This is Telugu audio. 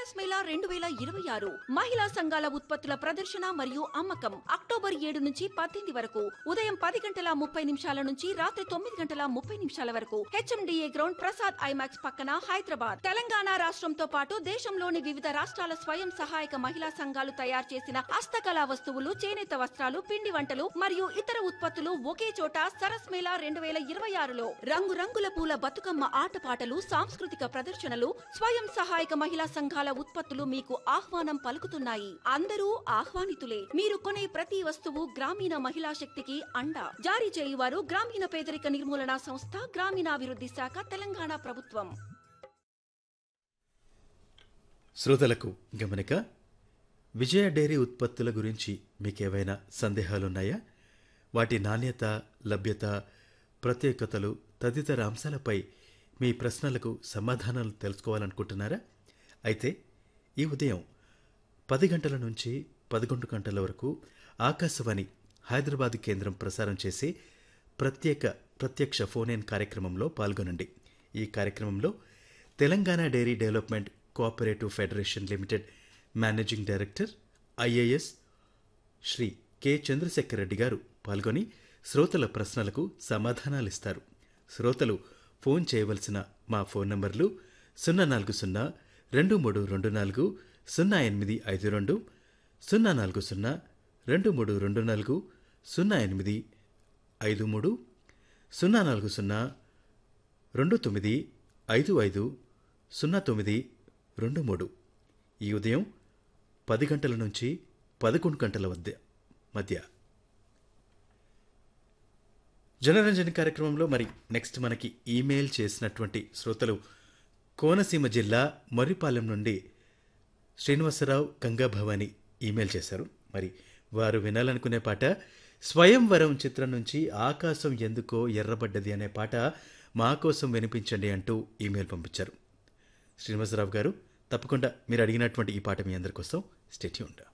సరస్ మేళా రెండు వేల ఇరవై ఆరు మహిళా సంఘాల ఉత్పత్తుల ప్రదర్శన మరియు అమ్మకం అక్టోబర్ ఏడు నుంచి పద్దెనిమిది వరకు ఉదయం పది గంటల ముప్పై నిమిషాల నుంచి రాత్రి తొమ్మిది గంటల ముప్పై నిమిషాల వరకు హెచ్ఎండిఏ గ్రౌండ్ ప్రసాద్ ఐమాక్స్ పక్కన హైదరాబాద్ తెలంగాణ రాష్ట్రంతో పాటు దేశంలోని వివిధ రాష్ట్రాల స్వయం సహాయక మహిళా సంఘాలు తయారు చేసిన హస్తకళా వస్తువులు చేనేత వస్త్రాలు పిండి వంటలు మరియు ఇతర ఉత్పత్తులు ఒకే చోట సరస్ మేళా రెండు వేల ఇరవై ఆరులో రంగురంగుల పూల బతుకమ్మ ఆటపాటలు సాంస్కృతిక ప్రదర్శనలు స్వయం సహాయక మహిళా సంఘాల ఉత్పత్తులు మీకు ఆహ్వానం పలుకుతున్నాయి అందరూ ఆహ్వానితులే మీరు కొనే ప్రతి వస్తువు గ్రామీణ మహిళా శక్తికి అండ జారీ చేయువారు గ్రామీణ పేదరిక నిర్మూలన సంస్థ గ్రామీణాభివృద్ధి శాఖ తెలంగాణ ప్రభుత్వం శ్రోతలకు గమనిక విజయ డైరీ ఉత్పత్తుల గురించి మీకేవైనా సందేహాలున్నాయా వాటి నాణ్యత లభ్యత ప్రత్యేకతలు తదితర అంశాలపై మీ ప్రశ్నలకు సమాధానాలు తెలుసుకోవాలనుకుంటున్నారా అయితే ఈ ఉదయం పది గంటల నుంచి పదకొండు గంటల వరకు ఆకాశవాణి హైదరాబాద్ కేంద్రం ప్రసారం చేసే ప్రత్యేక ప్రత్యక్ష ఫోన్ ఇన్ కార్యక్రమంలో పాల్గొనండి ఈ కార్యక్రమంలో Telangana dairy development cooperative federation limited managing director I A S Shri K Chandrasekhar Reddy గారు పాల్గొని శ్రోతల ప్రశ్నలకు సమాధానాలిస్తారు శ్రోతలు ఫోన్ చేయవలసిన మా ఫోన్ నంబర్లు సున్నా నాలుగు సున్నా రెండు మూడు రెండు నాలుగు సున్నా ఎనిమిది ఐదు రెండు సున్నా నాలుగు సున్నా రెండు మూడు రెండు నాలుగు సున్నా ఎనిమిది ఐదు మూడు సున్నా నాలుగు సున్నా రెండు తొమ్మిది ఐదు ఐదు సున్నా తొమ్మిది రెండు మూడు ఈ ఉదయం పది గంటల నుంచి పదకొండు గంటల వద్ద మధ్య జనరంజన్ కార్యక్రమంలో మరి నెక్స్ట్ మనకి ఈమెయిల్ చేసినటువంటి శ్రోతలు కోనసీమ జిల్లా మర్రిపాలెం నుండి శ్రీనివాసరావు గంగాభవాని ఈమెయిల్ చేశారు మరి వారు వినాలనుకునే పాట స్వయంవరం చిత్రం నుంచి ఆకాశం ఎందుకో ఎర్రబడ్డది అనే పాట మా కోసం వినిపించండి అంటూ ఈమెయిల్ పంపించారు శ్రీనివాసరావు గారు తప్పకుండా మీరు అడిగినటువంటి ఈ పాట మీ అందరి కోసం స్టేట్యూండా